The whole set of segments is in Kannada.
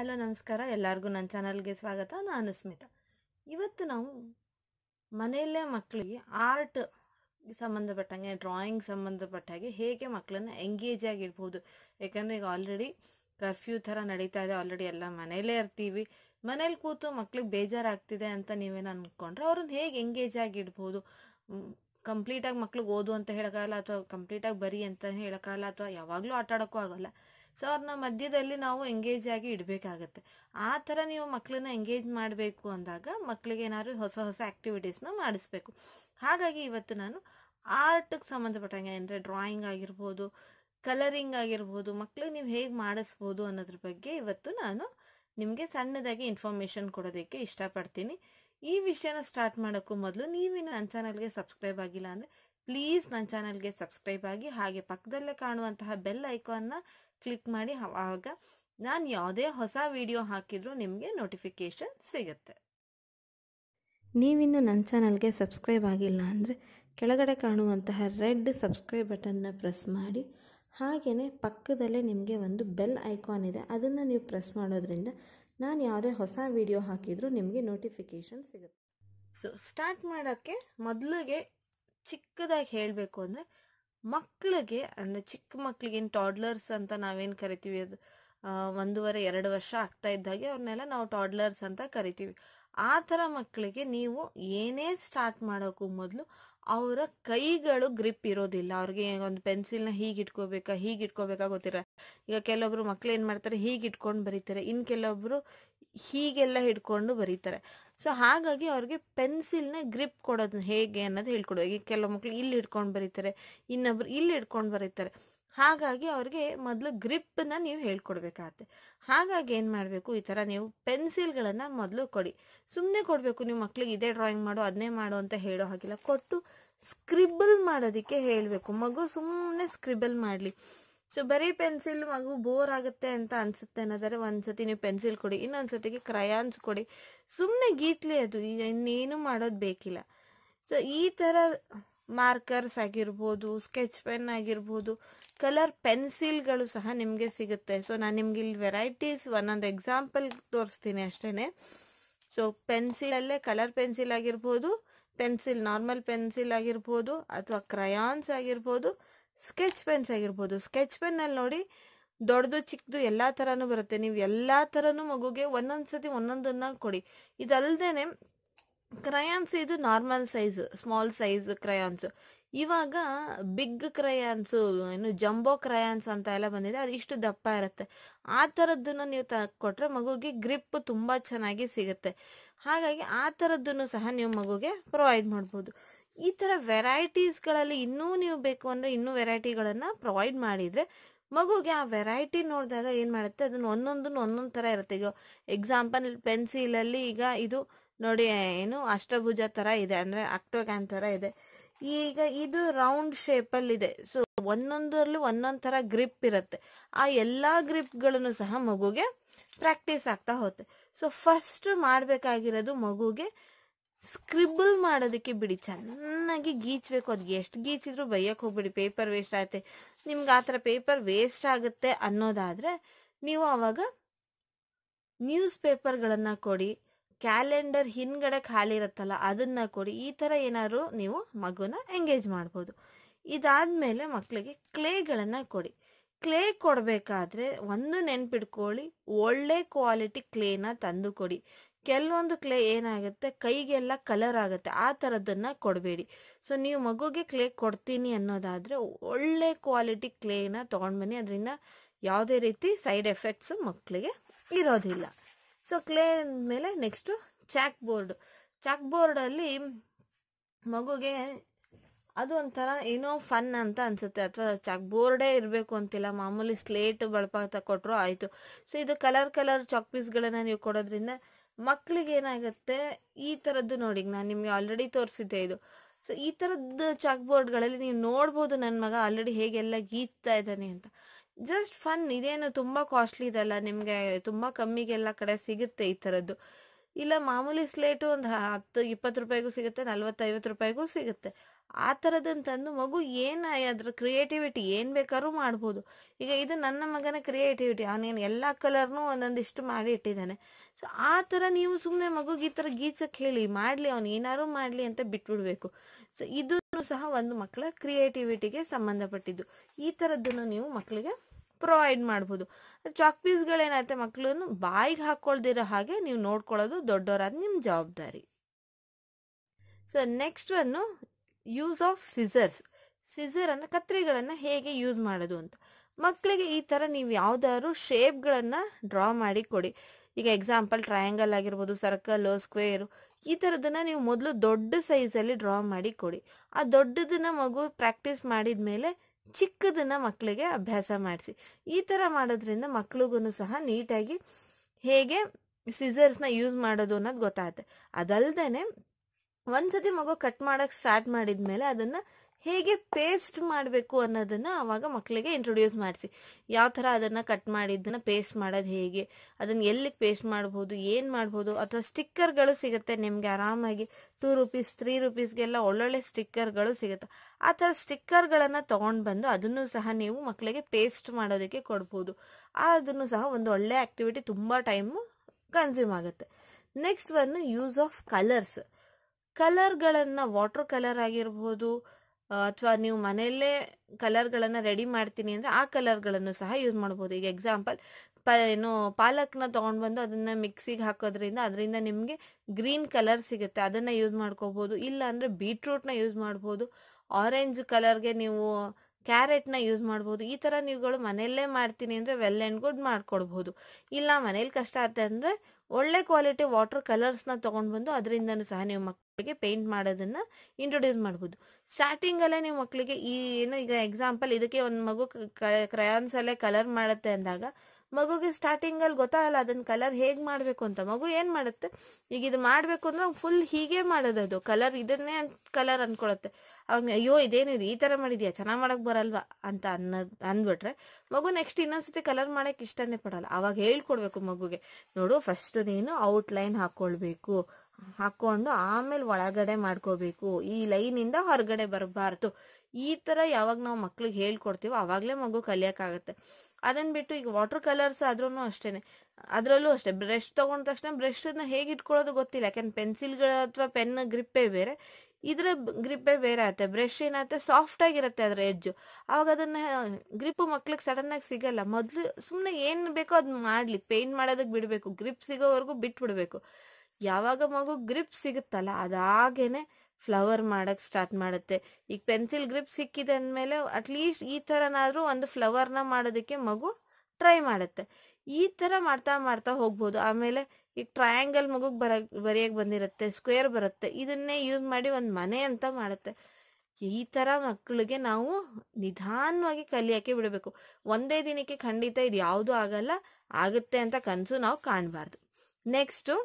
ಹಲೋ ನಮಸ್ಕಾರ ಎಲ್ಲರಿಗೂ ನನ್ನ ಚಾನಲ್ಗೆ ಸ್ವಾಗತ ನಾನು ಸ್ಮಿತಾ ಇವತ್ತು ನಾವು ಮನೆಯಲ್ಲೇ ಮಕ್ಕಳಿಗೆ ಆರ್ಟ್ ಸಂಬಂಧಪಟ್ಟಂಗೆ ಡ್ರಾಯಿಂಗ್ ಸಂಬಂಧಪಟ್ಟ ಹಾಗೆ ಹೇಗೆ ಮಕ್ಕಳನ್ನ ಎಂಗೇಜ್ ಆಗಿಡ್ಬೋದು ಯಾಕಂದರೆ ಈಗ ಆಲ್ರೆಡಿ ಕರ್ಫ್ಯೂ ಥರ ನಡೀತಾ ಇದೆ ಆಲ್ರೆಡಿ ಎಲ್ಲ ಮನೆಯಲ್ಲೇ ಇರ್ತೀವಿ ಮನೇಲಿ ಕೂತು ಮಕ್ಳಿಗೆ ಬೇಜಾರಾಗ್ತಿದೆ ಅಂತ ನೀವೇನು ಅಂದ್ಕೊಂಡ್ರೆ ಅವ್ರನ್ನ ಹೇಗೆ ಎಂಗೇಜ್ ಆಗಿಡ್ಬೋದು ಕಂಪ್ಲೀಟಾಗಿ ಮಕ್ಳಿಗೆ ಓದು ಅಂತ ಹೇಳೋಕ್ಕಾಗಲ್ಲ ಅಥವಾ ಕಂಪ್ಲೀಟಾಗಿ ಬರಿ ಅಂತ ಹೇಳೋಕ್ಕಾಗಲ್ಲ ಅಥವಾ ಯಾವಾಗಲೂ ಆಟ ಆಡೋಕ್ಕೂ ಆಗೋಲ್ಲ ಸೊ ಅವ್ರನ್ನ ಮಧ್ಯದಲ್ಲಿ ನಾವು ಎಂಗೇಜ್ ಆಗಿ ಇಡಬೇಕಾಗತ್ತೆ ಆ ಥರ ನೀವು ಮಕ್ಕಳನ್ನ ಎಂಗೇಜ್ ಮಾಡಬೇಕು ಅಂದಾಗ ಮಕ್ಕಳಿಗೆ ಏನಾದ್ರು ಹೊಸ ಹೊಸ ಆ್ಯಕ್ಟಿವಿಟೀಸ್ನ ಮಾಡಿಸ್ಬೇಕು ಹಾಗಾಗಿ ಇವತ್ತು ನಾನು ಆರ್ಟ್ಗೆ ಸಂಬಂಧಪಟ್ಟಂಗೆ ಅಂದರೆ ಡ್ರಾಯಿಂಗ್ ಆಗಿರ್ಬೋದು ಕಲರಿಂಗ್ ಆಗಿರ್ಬೋದು ಮಕ್ಳಿಗೆ ನೀವು ಹೇಗೆ ಮಾಡಿಸ್ಬೋದು ಅನ್ನೋದ್ರ ಬಗ್ಗೆ ಇವತ್ತು ನಾನು ನಿಮಗೆ ಸಣ್ಣದಾಗಿ ಇನ್ಫಾರ್ಮೇಷನ್ ಕೊಡೋದಕ್ಕೆ ಇಷ್ಟಪಡ್ತೀನಿ ಈ ವಿಷಯನ ಸ್ಟಾರ್ಟ್ ಮಾಡೋಕ್ಕೂ ಮೊದಲು ನೀವಿನ್ನು ನನ್ನ ಚಾನಲ್ಗೆ ಸಬ್ಸ್ಕ್ರೈಬ್ ಆಗಿಲ್ಲ ಅಂದರೆ ಪ್ಲೀಸ್ ನನ್ನ ಚಾನಲ್ಗೆ ಸಬ್ಸ್ಕ್ರೈಬ್ ಆಗಿ ಹಾಗೆ ಪಕ್ಕದಲ್ಲೇ ಕಾಣುವಂತಹ ಬೆಲ್ ಐಕಾನ್ನ ಕ್ಲಿಕ್ ಮಾಡಿ ಆವಾಗ ನಾನು ಯಾವುದೇ ಹೊಸ ವಿಡಿಯೋ ಹಾಕಿದರೂ ನಿಮಗೆ ನೋಟಿಫಿಕೇಷನ್ ಸಿಗುತ್ತೆ ನೀವಿನ್ನು ನನ್ನ ಚಾನಲ್ಗೆ ಸಬ್ಸ್ಕ್ರೈಬ್ ಆಗಿಲ್ಲ ಅಂದರೆ ಕೆಳಗಡೆ ಕಾಣುವಂತಹ ರೆಡ್ ಸಬ್ಸ್ಕ್ರೈಬ್ ಬಟನ್ನ ಪ್ರೆಸ್ ಮಾಡಿ ಹಾಗೆಯೇ ಪಕ್ಕದಲ್ಲೇ ನಿಮಗೆ ಒಂದು ಬೆಲ್ ಐಕಾನ್ ಇದೆ ಅದನ್ನು ನೀವು ಪ್ರೆಸ್ ಮಾಡೋದ್ರಿಂದ ನಾನು ಯಾವುದೇ ಹೊಸ ವಿಡಿಯೋ ಹಾಕಿದರೂ ನಿಮಗೆ ನೋಟಿಫಿಕೇಷನ್ ಸಿಗುತ್ತೆ ಸೊ ಸ್ಟಾರ್ಟ್ ಮಾಡೋಕ್ಕೆ ಮೊದಲಿಗೆ ಚಿಕ್ಕದಾಗಿ ಹೇಳಬೇಕು ಅಂದರೆ ಮಕ್ಕಳಿಗೆ ಅಂದರೆ ಚಿಕ್ಕ ಮಕ್ಕಳಿಗೆ ಏನು ಟಾಡ್ಲರ್ಸ್ ಅಂತ ನಾವೇನು ಕರಿತೀವಿ ಅದು ಒಂದೂವರೆ ಎರಡು ವರ್ಷ ಆಗ್ತಾ ಇದ್ದಾಗೆ ಅವ್ರನ್ನೆಲ್ಲ ನಾವು ಟಾಡ್ಲರ್ಸ್ ಅಂತ ಕರಿತೀವಿ ಆ ಥರ ಮಕ್ಕಳಿಗೆ ನೀವು ಏನೇ ಸ್ಟಾರ್ಟ್ ಮಾಡೋಕ್ಕೂ ಮೊದಲು ಅವರ ಕೈಗಳು ಗ್ರಿಪ್ ಇರೋದಿಲ್ಲ ಅವ್ರಿಗೆ ಒಂದು ಪೆನ್ಸಿಲ್ನ ಹೀಗೆ ಇಟ್ಕೋಬೇಕಾ ಹೀಗೆ ಇಟ್ಕೋಬೇಕಾ ಗೊತ್ತಿರ ಈಗ ಕೆಲವೊಬ್ರು ಮಕ್ಳು ಏನು ಮಾಡ್ತಾರೆ ಹೀಗೆ ಇಟ್ಕೊಂಡು ಬರೀತಾರೆ ಇನ್ನು ಕೆಲವೊಬ್ರು ಹೀಗೆಲ್ಲ ಹಿಡ್ಕೊಂಡು ಬರೀತಾರೆ ಸೊ ಹಾಗಾಗಿ ಅವ್ರಿಗೆ ಪೆನ್ಸಿಲ್ನ ಗ್ರಿಪ್ ಕೊಡೋದು ಹೇಗೆ ಅನ್ನೋದು ಹೇಳ್ಕೊಡೋದು ಈಗ ಕೆಲವು ಮಕ್ಳು ಇಲ್ಲಿ ಹಿಡ್ಕೊಂಡು ಬರೀತಾರೆ ಇನ್ನೊಬ್ರು ಇಲ್ಲಿ ಹಿಡ್ಕೊಂಡು ಬರೀತಾರೆ ಹಾಗಾಗಿ ಅವ್ರಿಗೆ ಮೊದಲು ಗ್ರಿಪ್ಪನ್ನ ನೀವು ಹೇಳ್ಕೊಡ್ಬೇಕಾಗತ್ತೆ ಹಾಗಾಗಿ ಏನು ಮಾಡಬೇಕು ಈ ಥರ ನೀವು ಪೆನ್ಸಿಲ್ಗಳನ್ನು ಮೊದಲು ಕೊಡಿ ಸುಮ್ಮನೆ ಕೊಡಬೇಕು ನೀವು ಮಕ್ಳಿಗೆ ಇದೇ ಡ್ರಾಯಿಂಗ್ ಮಾಡು ಅದನ್ನೇ ಮಾಡು ಅಂತ ಹೇಳೋ ಹಾಗಿಲ್ಲ ಕೊಟ್ಟು ಸ್ಕ್ರಿಬಲ್ ಮಾಡೋದಕ್ಕೆ ಹೇಳಬೇಕು ಮಗು ಸುಮ್ಮನೆ ಸ್ಕ್ರಿಬಲ್ ಮಾಡಲಿ ಸೊ ಬರೀ ಪೆನ್ಸಿಲ್ ಮಗು ಬೋರ್ ಆಗುತ್ತೆ ಅಂತ ಅನ್ಸುತ್ತೆ ಅನ್ನೋದಾದ್ರೆ ಒಂದ್ಸತಿ ನೀವು ಪೆನ್ಸಿಲ್ ಕೊಡಿ ಇನ್ನೊಂದ್ಸತಿಗೆ ಕ್ರಯಾನ್ಸ್ ಕೊಡಿ ಸುಮ್ಮನೆ ಗೀತ್ಲಿ ಅದು ಈಗ ಇನ್ನೇನು ಮಾಡೋದು ಬೇಕಿಲ್ಲ ಸೊ ಈ ಥರ ಮಾರ್ಕರ್ಸ್ ಆಗಿರ್ಬೋದು ಸ್ಕೆಚ್ ಪೆನ್ ಆಗಿರ್ಬೋದು ಕಲರ್ ಪೆನ್ಸಿಲ್ಗಳು ಸಹ ನಿಮಗೆ ಸಿಗುತ್ತೆ ಸೊ ನಾನು ನಿಮ್ಗೆ ಇಲ್ಲಿ ವೆರೈಟೀಸ್ ಒಂದೊಂದು ಎಕ್ಸಾಂಪಲ್ ತೋರಿಸ್ತೀನಿ ಅಷ್ಟೇ ಸೊ ಪೆನ್ಸಿಲಲ್ಲೇ ಕಲರ್ ಪೆನ್ಸಿಲ್ ಆಗಿರ್ಬೋದು ಪೆನ್ಸಿಲ್ ನಾರ್ಮಲ್ ಪೆನ್ಸಿಲ್ ಆಗಿರ್ಬೋದು ಅಥವಾ ಕ್ರಯಾನ್ಸ್ ಆಗಿರ್ಬೋದು ಸ್ಕೆಚ್ ಪೆನ್ಸ್ ಆಗಿರ್ಬೋದು ಸ್ಕೆಚ್ ಪೆನ್ನಲ್ಲಿ ನೋಡಿ ದೊಡ್ಡದು ಚಿಕ್ಕದು ಎಲ್ಲ ಥರನೂ ಬರುತ್ತೆ ನೀವು ಎಲ್ಲ ಥರನೂ ಮಗುಗೆ ಒಂದೊಂದು ಸತಿ ಒಂದೊಂದನ್ನ ಕೊಡಿ ಇದಲ್ದೇನೆ ಕ್ರಯಾನ್ಸ್ ಇದು normal size small size crayons ಇವಾಗ ಬಿಗ್ ಕ್ರಯಾನ್ಸು ಏನು ಜಂಬೋ ಕ್ರಯಾನ್ಸ್ ಅಂತ ಎಲ್ಲ ಬಂದಿದೆ ಅದು ಇಷ್ಟು ದಪ್ಪ ಇರುತ್ತೆ ಆ ಥರದ್ದನ್ನು ನೀವು ತ ಕೊಟ್ಟರೆ ಮಗುಗೆ ಗ್ರಿಪ್ ತುಂಬ ಚೆನ್ನಾಗಿ ಸಿಗುತ್ತೆ ಹಾಗಾಗಿ ಆ ಥರದ್ದನ್ನು ಸಹ ನೀವು ಮಗುಗೆ ಪ್ರೊವೈಡ್ ಮಾಡ್ಬೋದು ಈ ಥರ ವೆರೈಟೀಸ್ಗಳಲ್ಲಿ ಇನ್ನೂ ನೀವು ಬೇಕು ಅಂದರೆ ಇನ್ನೂ ವೆರೈಟಿಗಳನ್ನು ಪ್ರೊವೈಡ್ ಮಾಡಿದರೆ ಮಗುಗೆ ಆ ವೆರೈಟಿ ನೋಡಿದಾಗ ಏನು ಮಾಡುತ್ತೆ ಅದನ್ನು ಒಂದೊಂದನ್ನು ಒಂದೊಂದು ಥರ ಇರುತ್ತೆ ಈಗ ಎಕ್ಸಾಂಪಲ್ ಪೆನ್ಸಿಲಲ್ಲಿ ಈಗ ಇದು ನೋಡಿ ಏನು ಅಷ್ಟಭುಜ ಥರ ಇದೆ ಅಂದರೆ ಅಕ್ಟೋಗ್ಯಾನ್ ಥರ ಇದೆ ಈಗ ಇದು ರೌಂಡ್ ಶೇಪಲ್ಲಿದೆ ಸೊ ಒಂದೊಂದರಲ್ಲೂ ಒಂದೊಂದು ಥರ ಗ್ರಿಪ್ ಇರುತ್ತೆ ಆ ಎಲ್ಲ ಗ್ರಿಪ್ಗಳನ್ನು ಸಹ ಮಗುಗೆ ಪ್ರಾಕ್ಟೀಸ್ ಆಗ್ತಾ ಹೋಗುತ್ತೆ ಸೊ ಫಸ್ಟ್ ಮಾಡಬೇಕಾಗಿರೋದು ಮಗುಗೆ ಸ್ಕ್ರಿಬಲ್ ಮಾಡೋದಕ್ಕೆ ಬಿಡಿ ಚೆನ್ನಾಗಿ ಗೀಚ್ಬೇಕು ಅದು ಎಷ್ಟು ಗೀಚಿದ್ರು ಬೈಯಕ್ಕೆ ಹೋಗ್ಬಿಡಿ ಪೇಪರ್ ವೇಸ್ಟ್ ಆಗುತ್ತೆ ನಿಮ್ಗೆ ಆ ಥರ ಪೇಪರ್ ವೇಸ್ಟ್ ಆಗುತ್ತೆ ಅನ್ನೋದಾದರೆ ನೀವು ಆವಾಗ ನ್ಯೂಸ್ ಪೇಪರ್ಗಳನ್ನು ಕೊಡಿ ಕ್ಯಾಲೆಂಡರ್ ಹಿಂದ್ಗಡೆ ಖಾಲಿ ಇರುತ್ತಲ್ಲ ಅದನ್ನ ಕೊಡಿ ಈ ಥರ ಏನಾದ್ರು ನೀವು ಮಗುನ ಎಂಗೇಜ್ ಮಾಡ್ಬೋದು ಇದಾದ್ಮೇಲೆ ಮಕ್ಕಳಿಗೆ ಕ್ಲೇಗಳನ್ನು ಕೊಡಿ ಕ್ಲೇ ಕೊಡಬೇಕಾದ್ರೆ ಒಂದು ನೆನ್ಪಿಡ್ಕೊಳ್ಳಿ ಒಳ್ಳೆ ಕ್ವಾಲಿಟಿ ಕ್ಲೇನ ತಂದು ಕೊಡಿ ಕೆಲವೊಂದು ಕ್ಲೇ ಏನಾಗುತ್ತೆ ಕೈಗೆಲ್ಲ ಕಲರ್ ಆಗುತ್ತೆ ಆ ಥರದ್ದನ್ನು ಕೊಡಬೇಡಿ ಸೊ ನೀವು ಮಗುಗೆ ಕ್ಲೇ ಕೊಡ್ತೀನಿ ಅನ್ನೋದಾದರೆ ಒಳ್ಳೆ ಕ್ವಾಲಿಟಿ ಕ್ಲೇನ ತೊಗೊಂಡು ಬನ್ನಿ ಅದರಿಂದ ಯಾವುದೇ ರೀತಿ ಸೈಡ್ ಎಫೆಕ್ಟ್ಸು ಮಕ್ಕಳಿಗೆ ಇರೋದಿಲ್ಲ ಸೊ ಕ್ಲೇ ಮೇಲೆ ನೆಕ್ಸ್ಟು ಚಾಕ್ ಬೋರ್ಡ್ ಚಾಕ್ ಬೋರ್ಡಲ್ಲಿ ಮಗುಗೆ ಅದು ಒಂಥರ ಏನೋ ಫನ್ ಅಂತ ಅನಿಸುತ್ತೆ ಅಥವಾ ಚಾಕ್ ಬೋರ್ಡೇ ಇರಬೇಕು ಅಂತಿಲ್ಲ ಮಾಮೂಲಿ ಸ್ಲೇಟ್ ಬಳಪ ಕೊಟ್ಟರು ಆಯಿತು ಸೊ ಇದು ಕಲರ್ ಕಲರ್ ಚಾಕ್ ಪೀಸ್ಗಳನ್ನು ನೀವು ಕೊಡೋದ್ರಿಂದ ಮಕ್ಕಳಿಗೆ ಏನಾಗುತ್ತೆ ಈ ಥರದ್ದು ನೋಡಿ ನಾನು ನಿಮಗೆ ಆಲ್ರೆಡಿ ತೋರಿಸಿದ್ದೆ ಇದು ಸೊ ಈ ಥರದ್ದು ಚಾಕ್ ಬೋರ್ಡ್ಗಳಲ್ಲಿ ನೀವು ನೋಡ್ಬೋದು ನನ್ನ ಮಗ ಆಲ್ರೆಡಿ ಹೇಗೆಲ್ಲ ಗೀಚ್ತಾ ಇದ್ದಾನೆ ಅಂತ ಜಸ್ಟ್ ಫನ್ ಇದೇನು ತುಂಬ ಕಾಸ್ಟ್ಲಿ ಇದಲ್ಲ ನಿಮಗೆ ತುಂಬ ಕಮ್ಮಿಗೆಲ್ಲ ಕಡೆ ಸಿಗುತ್ತೆ ಈ ಥರದ್ದು ಇಲ್ಲ ಮಾಮೂಲಿ ಸ್ಲೇಟು ಒಂದು ಹತ್ತು ಇಪ್ಪತ್ತು ರೂಪಾಯಿಗೂ ಸಿಗುತ್ತೆ ನಲ್ವತ್ತೈವತ್ತು ರೂಪಾಯಿಗೂ ಸಿಗುತ್ತೆ ಆ ಥರದನ್ನ ತಂದು ಮಗು ಏನು ಅದ್ರ ಕ್ರಿಯೇಟಿವಿಟಿ ಏನು ಬೇಕಾದ್ರೂ ಮಾಡ್ಬೋದು ಈಗ ಇದು ನನ್ನ ಮಗನ ಕ್ರಿಯೇಟಿವಿಟಿ ಅವನೇನು ಎಲ್ಲ ಕಲರ್ನು ಒಂದೊಂದಿಷ್ಟು ಮಾಡಿ ಇಟ್ಟಿದ್ದಾನೆ ಸೊ ಆ ಥರ ನೀವು ಸುಮ್ಮನೆ ಮಗುಗೆ ಈ ಥರ ಗೀಚಕ್ಕೆ ಹೇಳಿ ಮಾಡಲಿ ಅವ್ನು ಏನಾದ್ರು ಮಾಡಲಿ ಅಂತ ಬಿಟ್ಬಿಡ್ಬೇಕು ಸೊ ಇದು ಸಹ ಒಂದು ಮಕ್ಕಳ ಕ್ರಿಯೇಟಿವಿಟಿಗೆ ಸಂಬಂಧಪಟ್ಟಿದ್ದು ಈ ಥರದ್ದನ್ನು ನೀವು ಮಕ್ಕಳಿಗೆ ಪ್ರೊವೈಡ್ ಮಾಡ್ಬೋದು ಚಾಕ್ ಪೀಸ್ಗಳೇನಾಗುತ್ತೆ ಮಕ್ಕಳನ್ನು ಬಾಯಿಗೆ ಹಾಕ್ಕೊಳ್ದಿರೋ ಹಾಗೆ ನೀವು ನೋಡ್ಕೊಳ್ಳೋದು ದೊಡ್ಡವರಾದ ನಿಮ್ಮ ಜವಾಬ್ದಾರಿ ಸೊ ನೆಕ್ಸ್ಟ್ ಒಂದು ಯೂಸ್ ಆಫ್ ಸಿಸರ್ಸ್ ಸಿಸರ್ ಅಂದರೆ ಕತ್ರಿಗಳನ್ನು ಹೇಗೆ ಯೂಸ್ ಮಾಡೋದು ಅಂತ ಮಕ್ಕಳಿಗೆ ಈ ಥರ ನೀವು ಯಾವ್ದಾದ್ರು ಶೇಪ್ಗಳನ್ನು ಡ್ರಾ ಮಾಡಿ ಕೊಡಿ ಈಗ ಎಕ್ಸಾಂಪಲ್ ಟ್ರಯಾಂಗಲ್ ಆಗಿರ್ಬೋದು ಸರ್ಕಲ್ಲು ಸ್ಕ್ವೇರು ಈ ಥರದನ್ನ ನೀವು ಮೊದಲು ದೊಡ್ಡ ಸೈಜಲ್ಲಿ ಡ್ರಾ ಮಾಡಿ ಕೊಡಿ ಆ ದೊಡ್ಡದನ್ನ ಮಗು ಪ್ರಾಕ್ಟೀಸ್ ಮಾಡಿದ ಮೇಲೆ ಚಿಕ್ಕದನ್ನ ಮಕ್ಕಳಿಗೆ ಅಭ್ಯಾಸ ಮಾಡಿಸಿ ಈ ಥರ ಮಾಡೋದ್ರಿಂದ ಮಕ್ಳಿಗೂ ಸಹ ನೀಟಾಗಿ ಹೇಗೆ ಸಿಸರ್ಸ್ನ ಯೂಸ್ ಮಾಡೋದು ಅನ್ನೋದು ಗೊತ್ತಾಗುತ್ತೆ ಅದಲ್ದೇ ಒಂದ್ಸತಿ ಮಗು ಕಟ್ ಮಾಡಕ್ ಸ್ಟಾರ್ಟ್ ಮಾಡಿದ್ಮೇಲೆ ಅದನ್ನ ಹೇಗೆ ಪೇಸ್ಟ್ ಮಾಡಬೇಕು ಅನ್ನೋದನ್ನ ಅವಾಗ ಮಕ್ಕಳಿಗೆ ಇಂಟ್ರೊಡ್ಯೂಸ್ ಮಾಡಿಸಿ ಯಾವ ಥರ ಅದನ್ನ ಕಟ್ ಮಾಡಿದ್ದನ್ನ ಪೇಸ್ಟ್ ಮಾಡೋದು ಹೇಗೆ ಅದನ್ನ ಎಲ್ಲಿಗೆ ಪೇಸ್ಟ್ ಮಾಡ್ಬೋದು ಏನು ಮಾಡ್ಬೋದು ಅಥವಾ ಸ್ಟಿಕ್ಕರ್ಗಳು ಸಿಗುತ್ತೆ ನಿಮಗೆ ಆರಾಮಾಗಿ ಟೂ ರುಪೀಸ್ ತ್ರೀ ರುಪೀಸ್ಗೆಲ್ಲ ಒಳ್ಳೊಳ್ಳೆ ಸ್ಟಿಕ್ಕರ್ಗಳು ಸಿಗುತ್ತೆ ಆ ಥರ ಸ್ಟಿಕ್ಕರ್ಗಳನ್ನು ತೊಗೊಂಡು ಬಂದು ಅದನ್ನು ಸಹ ನೀವು ಮಕ್ಕಳಿಗೆ ಪೇಸ್ಟ್ ಮಾಡೋದಕ್ಕೆ ಕೊಡ್ಬೋದು ಅದನ್ನು ಸಹ ಒಂದು ಒಳ್ಳೆ ಆಕ್ಟಿವಿಟಿ ತುಂಬ ಟೈಮು ಕನ್ಸ್ಯೂಮ್ ಆಗುತ್ತೆ next one use of colours ಕಲರ್ಗಳನ್ನು ವಾಟರ್ ಕಲರ್ ಆಗಿರ್ಬೋದು ಅಥವಾ ನೀವು ಮನೆಯಲ್ಲೇ ಕಲರ್ಗಳನ್ನು ರೆಡಿ ಮಾಡ್ತೀನಿ ಅಂದರೆ ಆ ಕಲರ್ಗಳನ್ನು ಸಹ ಯೂಸ್ ಮಾಡ್ಬೋದು ಈಗ ಎಕ್ಸಾಂಪಲ್ ಪ ಏನು ಪಾಲಕ್ನ ತೊಗೊಂಡು ಬಂದು ಅದನ್ನು ಮಿಕ್ಸಿಗೆ ಹಾಕೋದ್ರಿಂದ ಅದರಿಂದ ನಿಮಗೆ ಗ್ರೀನ್ ಕಲರ್ ಸಿಗುತ್ತೆ ಅದನ್ನು ಯೂಸ್ ಮಾಡ್ಕೋಬೋದು ಇಲ್ಲ ಅಂದರೆ ಬೀಟ್ರೂಟ್ನ ಯೂಸ್ ಮಾಡ್ಬೋದು ಆರೆಂಜ್ ಕಲರ್ಗೆ ನೀವು ಕ್ಯಾರೆಟ್ನ ಯೂಸ್ ಮಾಡ್ಬೋದು ಈ ಥರ ನೀವುಗಳು ಮನೆಯಲ್ಲೇ ಮಾಡ್ತೀನಿ ಅಂದರೆ ವೆಲ್ ಆ್ಯಂಡ್ ಗುಡ್ ಮಾಡ್ಕೊಡ್ಬೋದು ಇಲ್ಲ ಮನೇಲಿ ಕಷ್ಟ ಆಗುತ್ತೆ ಅಂದರೆ ಒಳ್ಳೆ ಕ್ವಾಲಿಟಿ ವಾಟರ್ ಕಲರ್ಸ್ನ ತೊಗೊಂಡು ಬಂದು ಅದರಿಂದನೂ ಸಹ ನೀವು ಮಕ್ಕಳಿಗೆ ಪೇಂಟ್ ಮಾಡೋದನ್ನು ಇಂಟ್ರೊಡ್ಯೂಸ್ ಮಾಡ್ಬೋದು ಸ್ಟಾರ್ಟಿಂಗಲ್ಲೇ ನೀವು ಮಕ್ಕಳಿಗೆ ಈ ಏನು ಈಗ ಎಕ್ಸಾಂಪಲ್ ಇದಕ್ಕೆ ಒಂದು ಮಗು ಕ್ರಯಾನ್ಸಲ್ಲೇ ಕಲರ್ ಮಾಡುತ್ತೆ ಅಂದಾಗ ಮಗುಗೆ ಸ್ಟಾರ್ಟಿಂಗಲ್ಲಿ ಗೊತ್ತಾಗಲ್ಲ ಅದನ್ನ ಕಲರ್ ಹೇಗೆ ಮಾಡಬೇಕು ಅಂತ ಮಗು ಏನು ಮಾಡುತ್ತೆ ಈಗ ಇದು ಮಾಡಬೇಕು ಅಂದ್ರೆ ಫುಲ್ ಹೀಗೆ ಮಾಡೋದು ಅದು ಕಲರ್ ಇದನ್ನೇ ಕಲರ್ ಅಂದ್ಕೊಳತ್ತೆ ಅವಾಗ ಅಯ್ಯೋ ಇದೇನಿದೆ ಈ ಥರ ಮಾಡಿದ್ಯಾ ಚೆನ್ನಾಗಿ ಮಾಡಕ್ ಬರಲ್ವಾ ಅಂತ ಅನ್ನೋದು ಅಂದ್ಬಿಟ್ರೆ ಮಗು ನೆಕ್ಸ್ಟ್ ಇನ್ನೊಂದ್ಸತಿ ಕಲರ್ ಮಾಡಕ್ ಇಷ್ಟನೇ ಪಡಲ್ಲ ಅವಾಗ ಹೇಳ್ಕೊಡ್ಬೇಕು ಮಗುಗೆ ನೋಡು ಫಸ್ಟ್ ನೀನು ಔಟ್ಲೈನ್ ಹಾಕೊಳ್ಬೇಕು ಹಾಕೊಂಡು ಆಮೇಲೆ ಒಳಗಡೆ ಮಾಡ್ಕೋಬೇಕು ಈ ಲೈನಿಂದ ಹೊರಗಡೆ ಬರಬಾರ್ದು ಈ ತರ ಯಾವಾಗ ನಾವು ಮಕ್ಳಿಗೆ ಹೇಳ್ಕೊಡ್ತೀವೋ ಅವಾಗಲೇ ಮಗು ಕಲಿಯಕ್ಕಾಗತ್ತೆ ಅದನ್ನ ಬಿಟ್ಟು ಈಗ ವಾಟರ್ ಕಲರ್ಸ್ ಆದ್ರೂ ಅಷ್ಟೇನೆ ಅದರಲ್ಲೂ ಅಷ್ಟೇ ಬ್ರಷ್ ತಗೊಂಡ ತಕ್ಷಣ ಬ್ರಷ್ನ ಹೇಗೆ ಇಟ್ಕೊಳ್ಳೋದು ಗೊತ್ತಿಲ್ಲ ಯಾಕಂದ್ರೆ ಪೆನ್ಸಿಲ್ಗಳು ಅಥವಾ ಪೆನ್ ಗ್ರಿಪ್ಪೇ ಬೇರೆ ಇದ್ರ ಗ್ರಿಪ್ಪೇ ಬೇರೆ ಆಗುತ್ತೆ ಬ್ರಷ್ ಏನಾಗುತ್ತೆ ಸಾಫ್ಟ್ ಆಗಿರುತ್ತೆ ಅದ್ರ ಎಡ್ಜು ಅವಾಗ ಅದನ್ನ ಗ್ರಿಪ್ ಮಕ್ಳಿಗೆ ಸಡನ್ ಆಗಿ ಸಿಗಲ್ಲ ಮೊದಲು ಸುಮ್ಮನೆ ಏನ್ ಬೇಕೋ ಅದನ್ನ ಮಾಡ್ಲಿ ಪೇಂಟ್ ಮಾಡೋದಕ್ಕೆ ಬಿಡಬೇಕು ಗ್ರಿಪ್ ಸಿಗೋವರೆಗೂ ಬಿಟ್ಬಿಡ್ಬೇಕು ಯಾವಾಗ ಮಗು ಗ್ರಿಪ್ ಸಿಗುತ್ತಲ್ಲ ಅದಾಗೇನೆ ಫ್ಲವರ್ ಮಾಡಕ್ ಸ್ಟಾರ್ಟ್ ಮಾಡುತ್ತೆ ಈಗ ಪೆನ್ಸಿಲ್ ಗ್ರಿಪ್ ಸಿಕ್ಕಿದೆ ಅಂದಮೇಲೆ ಅಟ್ಲೀಸ್ಟ್ ಈ ಥರನಾದ್ರೂ ಒಂದು ಫ್ಲವರ್ನ ಮಾಡೋದಕ್ಕೆ ಮಗು ಟ್ರೈ ಮಾಡುತ್ತೆ ಈ ಥರ ಮಾಡ್ತಾ ಮಾಡ್ತಾ ಹೋಗ್ಬೋದು ಆಮೇಲೆ ಈಗ ಟ್ರಯಾಂಗಲ್ ಮಗುಗೆ ಬರ ಬರೆಯಕ್ಕೆ ಬಂದಿರುತ್ತೆ ಸ್ಕ್ವೇರ್ ಬರುತ್ತೆ ಇದನ್ನೇ ಯೂಸ್ ಮಾಡಿ ಒಂದು ಮನೆ ಅಂತ ಮಾಡುತ್ತೆ ಈ ಥರ ಮಕ್ಕಳಿಗೆ ನಾವು ನಿಧಾನವಾಗಿ ಕಲಿಯೋಕ್ಕೆ ಬಿಡಬೇಕು ಒಂದೇ ದಿನಕ್ಕೆ ಖಂಡಿತ ಇದು ಯಾವುದೂ ಆಗಲ್ಲ ಆಗುತ್ತೆ ಅಂತ ಕನಸು ನಾವು ಕಾಣಬಾರ್ದು ನೆಕ್ಸ್ಟು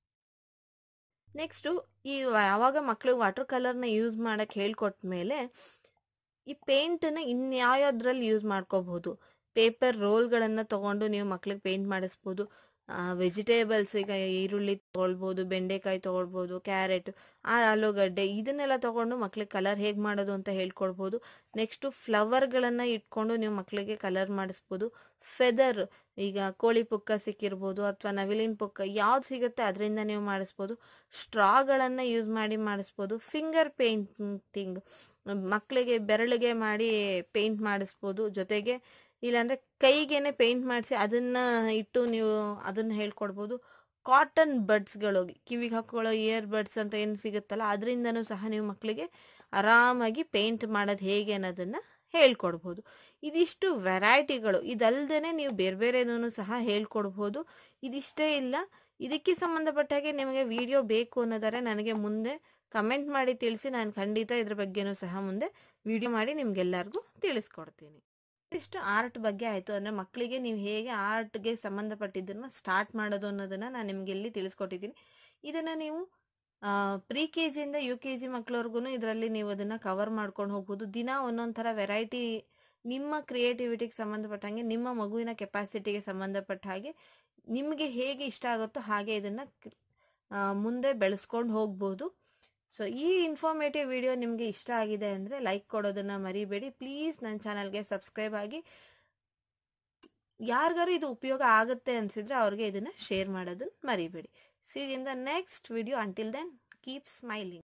ನೆಕ್ಸ್ಟು ಈ ಯಾವಾಗ ಮಕ್ಕಳಿಗೆ ವಾಟರ್ ಕಲರ್ನ ಯೂಸ್ ಮಾಡಕ್ಕೆ ಹೇಳ್ಕೊಟ್ಮೇಲೆ ಈ ಪೇಂಟನ್ನ ಇನ್ಯಾವ್ಯಾವ್ದ್ರಲ್ಲಿ ಯೂಸ್ ಮಾಡ್ಕೋಬಹುದು ಪೇಪರ್ ರೋಲ್ಗಳನ್ನು ತಗೊಂಡು ನೀವು ಮಕ್ಳಿಗೆ ಪೇಂಟ್ ಮಾಡಿಸ್ಬೋದು ವೆಜಿಟೇಬಲ್ಸ್ ಈಗ ಈರುಳ್ಳಿ ತೊಗೊಳ್ಬೋದು ಬೆಂಡೆಕಾಯಿ ತೊಗೊಳ್ಬೋದು ಕ್ಯಾರೆಟ್ ಆಲೂಗಡ್ಡೆ ಇದನ್ನೆಲ್ಲ ತಗೊಂಡು ಮಕ್ಳಿಗೆ ಕಲರ್ ಹೇಗೆ ಮಾಡೋದು ಅಂತ ಹೇಳ್ಕೊಡ್ಬೋದು ನೆಕ್ಸ್ಟು ಫ್ಲವರ್ಗಳನ್ನು ಇಟ್ಕೊಂಡು ನೀವು ಮಕ್ಕಳಿಗೆ ಕಲರ್ ಮಾಡಿಸ್ಬೋದು ಫೆದರ್ ಈಗ ಕೋಳಿ ಪುಕ್ಕ ಸಿಕ್ಕಿರ್ಬೋದು ಅಥವಾ ನವಿಲಿನ ಪುಕ್ಕ ಯಾವ್ದು ಸಿಗುತ್ತೆ ಅದರಿಂದ ನೀವು ಮಾಡಿಸ್ಬೋದು ಸ್ಟ್ರಾಗಳನ್ನು ಯೂಸ್ ಮಾಡಿ ಮಾಡಿಸ್ಬೋದು ಫಿಂಗರ್ ಪೇಂಟಿಂಗ್ ಮಕ್ಕಳಿಗೆ ಬೆರಳಿಗೆ ಮಾಡಿ ಪೇಂಟ್ ಮಾಡಿಸ್ಬೋದು ಜೊತೆಗೆ ಇಲ್ಲಾಂದ್ರೆ ಕೈಗೇನೆ ಪೇಂಟ್ ಮಾಡಿಸಿ ಅದನ್ನ ಇಟ್ಟು ನೀವು ಅದನ್ನ ಹೇಳ್ಕೊಡ್ಬೋದು ಕಾಟನ್ ಬಡ್ಸ್ಗಳು ಕಿವಿಗೆ ಹಾಕೊಳ್ಳೋ ಇಯರ್ ಬಡ್ಸ್ ಅಂತ ಏನು ಸಿಗುತ್ತಲ್ಲ ಅದರಿಂದನೂ ಸಹ ನೀವು ಮಕ್ಕಳಿಗೆ ಆರಾಮಾಗಿ ಪೇಂಟ್ ಮಾಡೋದು ಹೇಗೆ ಅನ್ನೋದನ್ನ ಹೇಳ್ಕೊಡ್ಬೋದು ಇದಿಷ್ಟು ವೆರೈಟಿಗಳು ಇದಲ್ದೇನೆ ನೀವು ಬೇರೆ ಬೇರೆನೂ ಸಹ ಹೇಳ್ಕೊಡ್ಬೋದು ಇದಿಷ್ಟೇ ಇಲ್ಲ ಇದಕ್ಕೆ ಸಂಬಂಧಪಟ್ಟ ಹಾಗೆ ನಿಮಗೆ ವಿಡಿಯೋ ಬೇಕು ಅನ್ನೋದಾರೆ ನನಗೆ ಮುಂದೆ ಕಮೆಂಟ್ ಮಾಡಿ ತಿಳಿಸಿ ನಾನು ಖಂಡಿತ ಇದ್ರ ಬಗ್ಗೆನೂ ಸಹ ಮುಂದೆ ವಿಡಿಯೋ ಮಾಡಿ ನಿಮ್ಗೆಲ್ಲರಿಗೂ ತಿಳಿಸ್ಕೊಡ್ತೀನಿ ಇಷ್ಟು ಆರ್ಟ್ ಬಗ್ಗೆ ಆಯಿತು ಅಂದರೆ ಮಕ್ಕಳಿಗೆ ನೀವು ಹೇಗೆ ಆರ್ಟ್ಗೆ ಸಂಬಂಧಪಟ್ಟಿದ್ದನ್ನು ಸ್ಟಾರ್ಟ್ ಮಾಡೋದು ಅನ್ನೋದನ್ನು ನಾನು ನಿಮಗೆ ಇಲ್ಲಿ ತಿಳಿಸ್ಕೊಟ್ಟಿದ್ದೀನಿ ಇದನ್ನು ನೀವು ಪ್ರಿ ಕೆ ಜಿಯಿಂದ ಯು ಕೆ ಜಿ ಮಕ್ಕಳವ್ರಿಗೂ ಇದರಲ್ಲಿ ನೀವು ಅದನ್ನು ಕವರ್ ಮಾಡ್ಕೊಂಡು ಹೋಗ್ಬೋದು ದಿನ ಒಂದೊಂದು ಥರ ವೆರೈಟಿ ನಿಮ್ಮ ಕ್ರಿಯೇಟಿವಿಟಿಗೆ ಸಂಬಂಧಪಟ್ಟ ನಿಮ್ಮ ಮಗುವಿನ ಕೆಪಾಸಿಟಿಗೆ ಸಂಬಂಧಪಟ್ಟ ಹಾಗೆ ನಿಮಗೆ ಹೇಗೆ ಇಷ್ಟ ಆಗುತ್ತೋ ಹಾಗೆ ಇದನ್ನು ಮುಂದೆ ಬೆಳೆಸ್ಕೊಂಡು ಹೋಗ್ಬೋದು ಸೊ ಈ ಇನ್ಫಾರ್ಮೇಟಿವ್ ವಿಡಿಯೋ ನಿಮಗೆ ಇಷ್ಟ ಆಗಿದೆ ಅಂದರೆ ಲೈಕ್ ಕೊಡೋದನ್ನ ಮರಿಬೇಡಿ ಪ್ಲೀಸ್ ನನ್ನ ಚಾನಲ್ಗೆ ಸಬ್ಸ್ಕ್ರೈಬ್ ಆಗಿ ಯಾರಿಗಾರು ಇದು ಉಪಯೋಗ ಆಗುತ್ತೆ ಅನಿಸಿದ್ರೆ ಅವ್ರಿಗೆ ಇದನ್ನು ಶೇರ್ ಮಾಡೋದನ್ನ ಮರಿಬೇಡಿ see in the next video until then keep smiling